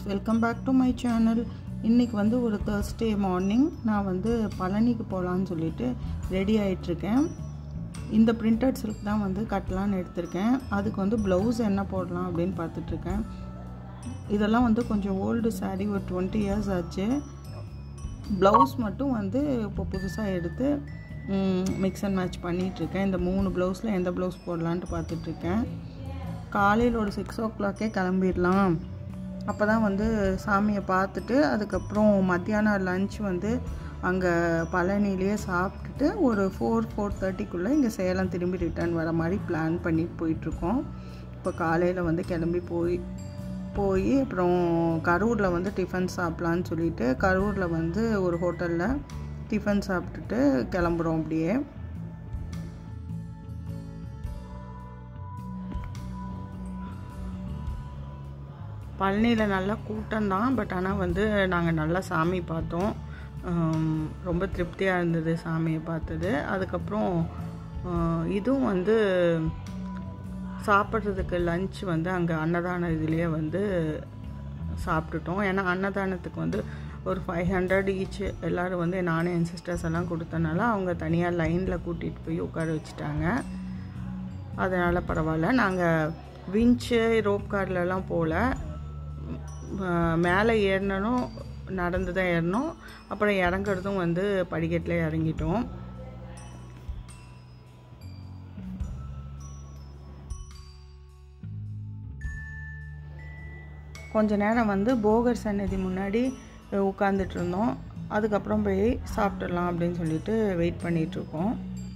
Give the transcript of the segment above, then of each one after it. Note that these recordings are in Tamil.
welcome back to my channel இன்றைக்கி வந்து ஒரு தேர்ஸ்டே மார்னிங் நான் வந்து பழனிக்கு போகலான்னு சொல்லிட்டு ரெடி ஆகிட்டுருக்கேன் இந்த பிரிண்டட் சில்க் தான் வந்து கட்டலான்னு எடுத்திருக்கேன் அதுக்கு வந்து ப்ளவுஸ் என்ன போடலாம் அப்படின்னு பார்த்துட்ருக்கேன் இதெல்லாம் வந்து கொஞ்சம் ஓல்டு சாரீ ஒரு டுவெண்ட்டி இயர்ஸ் ஆச்சு ப்ளவுஸ் மட்டும் வந்து இப்போ புதுசாக எடுத்து மிக்ஸ் அண்ட் மேட்ச் பண்ணிகிட்ருக்கேன் இந்த மூணு ப்ளவுஸில் எந்த ப்ளவுஸ் போடலான்ட்டு பார்த்துட்ருக்கேன் காலையில் ஒரு சிக்ஸ் ஓ கிளாக்கே கிளம்பிடலாம் அப்போ தான் வந்து சாமியை பார்த்துட்டு அதுக்கப்புறம் மத்தியானம் லன்ச் வந்து அங்கே பழனிலேயே சாப்பிட்டுட்டு ஒரு ஃபோர் ஃபோர் தேர்ட்டிக்குள்ளே இங்கே சேலம் திரும்பி ரிட்டர்ன் வர மாதிரி பிளான் பண்ணிட்டு போயிட்டுருக்கோம் இப்போ காலையில் வந்து கிளம்பி போய் போய் அப்புறம் கரூரில் வந்து டிஃபன் சாப்பிட்லான்னு சொல்லிட்டு கரூரில் வந்து ஒரு ஹோட்டலில் டிஃபன் சாப்பிட்டுட்டு கிளம்புறோம் அப்படியே பழனியில் நல்லா கூட்டம் தான் பட் ஆனால் வந்து நாங்கள் நல்லா சாமி பார்த்தோம் ரொம்ப திருப்தியாக இருந்தது சாமியை பார்த்தது அதுக்கப்புறம் இதுவும் வந்து சாப்பிட்றதுக்கு லஞ்ச் வந்து அங்கே அன்னதான இதுலேயே வந்து சாப்பிட்டுட்டோம் ஏன்னா அன்னதானத்துக்கு வந்து ஒரு ஃபைவ் ஹண்ட்ரட் ஈச் எல்லோரும் வந்து நானே என் சிஸ்டர்ஸ் எல்லாம் கொடுத்தனால அவங்க தனியாக லைனில் கூட்டிகிட்டு போய் உட்கார வச்சுட்டாங்க அதனால் பரவாயில்ல நாங்கள் விஞ்சு ரோப் கார்லலாம் போகல மேலே ஏறினனும் நடந்து தான் ஏறினோம் அப்புறம் இறங்குறதும் வந்து படிக்கட்டில் இறங்கிட்டோம் கொஞ்ச நேரம் வந்து போகர் சன்னதி முன்னாடி உட்காந்துட்டு இருந்தோம் அதுக்கப்புறம் போய் சாப்பிட்டுடலாம் அப்படின்னு சொல்லிட்டு வெயிட் பண்ணிகிட்ருக்கோம்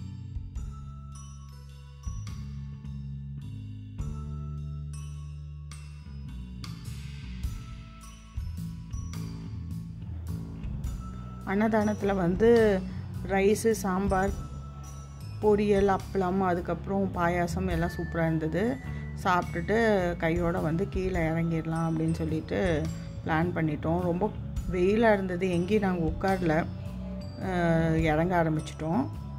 அன்னதானத்தில் வந்து ரைஸு சாம்பார் பொரியல் அப்பளம் அதுக்கப்புறம் பாயாசம் எல்லாம் சூப்பராக இருந்தது சாப்பிட்டுட்டு கையோடு வந்து கீழே இறங்கிடலாம் அப்படின்னு சொல்லிட்டு பிளான் பண்ணிட்டோம் ரொம்ப வெயிலாக இருந்தது எங்கேயும் நாங்கள் உட்காரல இறங்க ஆரம்பிச்சிட்டோம்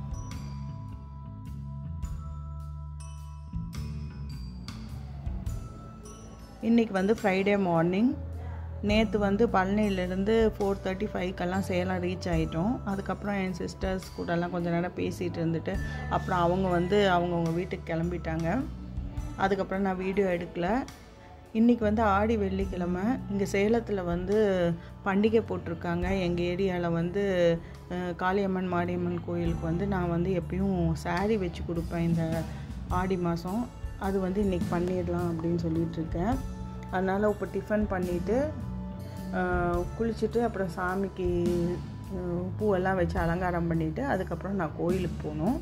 இன்றைக்கி வந்து ஃப்ரைடே மார்னிங் நேற்று வந்து பழனியிலேருந்து ஃபோர் தேர்ட்டி ஃபைவ்க்கெல்லாம் சேலம் ரீச் ஆகிட்டோம் அதுக்கப்புறம் என் சிஸ்டர்ஸ் கூடலாம் கொஞ்சம் நேரம் பேசிகிட்டு இருந்துட்டு அப்புறம் அவங்க வந்து அவங்கவுங்க வீட்டுக்கு கிளம்பிட்டாங்க அதுக்கப்புறம் நான் வீடியோ எடுக்கல இன்றைக்கி வந்து ஆடி வெள்ளிக்கிழமை இங்கே சேலத்தில் வந்து பண்டிகை போட்டிருக்காங்க எங்கள் ஏரியாவில் வந்து காளியம்மன் மாரியம்மன் கோயிலுக்கு வந்து நான் வந்து எப்பயும் சாரீ வச்சு கொடுப்பேன் இந்த ஆடி மாதம் அது வந்து இன்றைக்கி பண்ணிடலாம் அப்படின்னு சொல்லிகிட்ருக்கேன் அதனால் இப்போ டிஃபன் பண்ணிவிட்டு குளிச்சுட்டு அப்புறம் சாமிக்கு பூவெல்லாம் வச்சு அலங்காரம் பண்ணிவிட்டு அதுக்கப்புறம் நான் கோயிலுக்கு போகணும்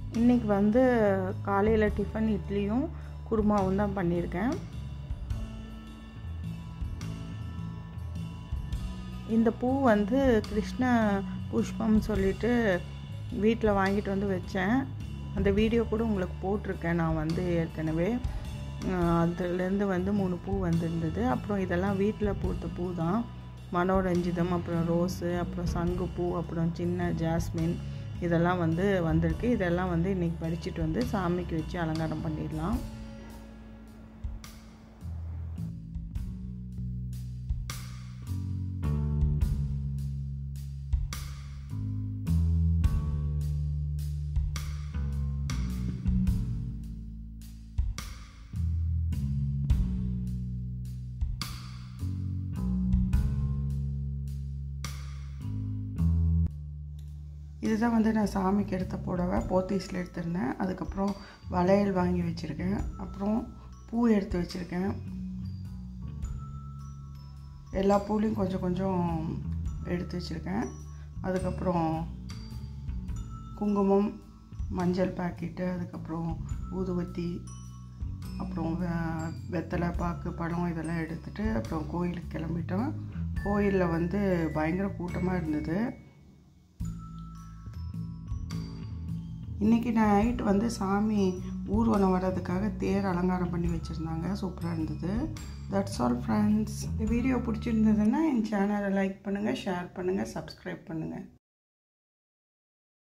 இன்றைக்கி வந்து காலையில் டிஃபன் இட்லியும் குருமாவும் தான் பண்ணியிருக்கேன் இந்த பூ வந்து கிருஷ்ண புஷ்பம் சொல்லிட்டு வீட்டில் வாங்கிட்டு வந்து வச்சேன் அந்த வீடியோ கூட உங்களுக்கு போட்டிருக்கேன் நான் வந்து ஏற்கனவே அதுலேருந்து வந்து மூணு பூ வந்திருந்தது அப்புறம் இதெல்லாம் வீட்டில் பூத்த பூ தான் மனோரஞ்சிதம் அப்புறம் ரோஸு அப்புறம் சங்குப்பூ அப்புறம் சின்ன ஜாஸ்மின் இதெல்லாம் வந்து வந்திருக்கு இதெல்லாம் வந்து இன்றைக்கி பறிச்சிட்டு வந்து சாமிக்கு வச்சு அலங்காரம் பண்ணிடலாம் இதுதான் வந்து நான் சாமிக்கு எடுத்த புடவை போத்தீஸில் எடுத்திருந்தேன் அதுக்கப்புறம் வளையல் வாங்கி வச்சுருக்கேன் அப்புறம் பூ எடுத்து வச்சுருக்கேன் எல்லா பூலையும் கொஞ்சம் கொஞ்சம் எடுத்து வச்சுருக்கேன் அதுக்கப்புறம் குங்குமம் மஞ்சள் பாக்கெட்டு அதுக்கப்புறம் ஊதுவத்தி அப்புறம் வெத்தலை பாக்கு பழம் இதெல்லாம் எடுத்துகிட்டு அப்புறம் கோயிலுக்கு கிளம்பிட்டோம் கோயிலில் வந்து பயங்கர கூட்டமாக இருந்தது இன்றைக்கி நைட் வந்து சாமி ஊர்வலம் வர்றதுக்காக தேர் அலங்காரம் பண்ணி வச்சுருந்தாங்க சூப்பராக இருந்தது தட்ஸ் ஆல் ஃப்ரெண்ட்ஸ் இந்த வீடியோ பிடிச்சிருந்ததுன்னா என் சேனலை லைக் பண்ணுங்கள் ஷேர் பண்ணுங்கள் சப்ஸ்கிரைப் பண்ணுங்கள்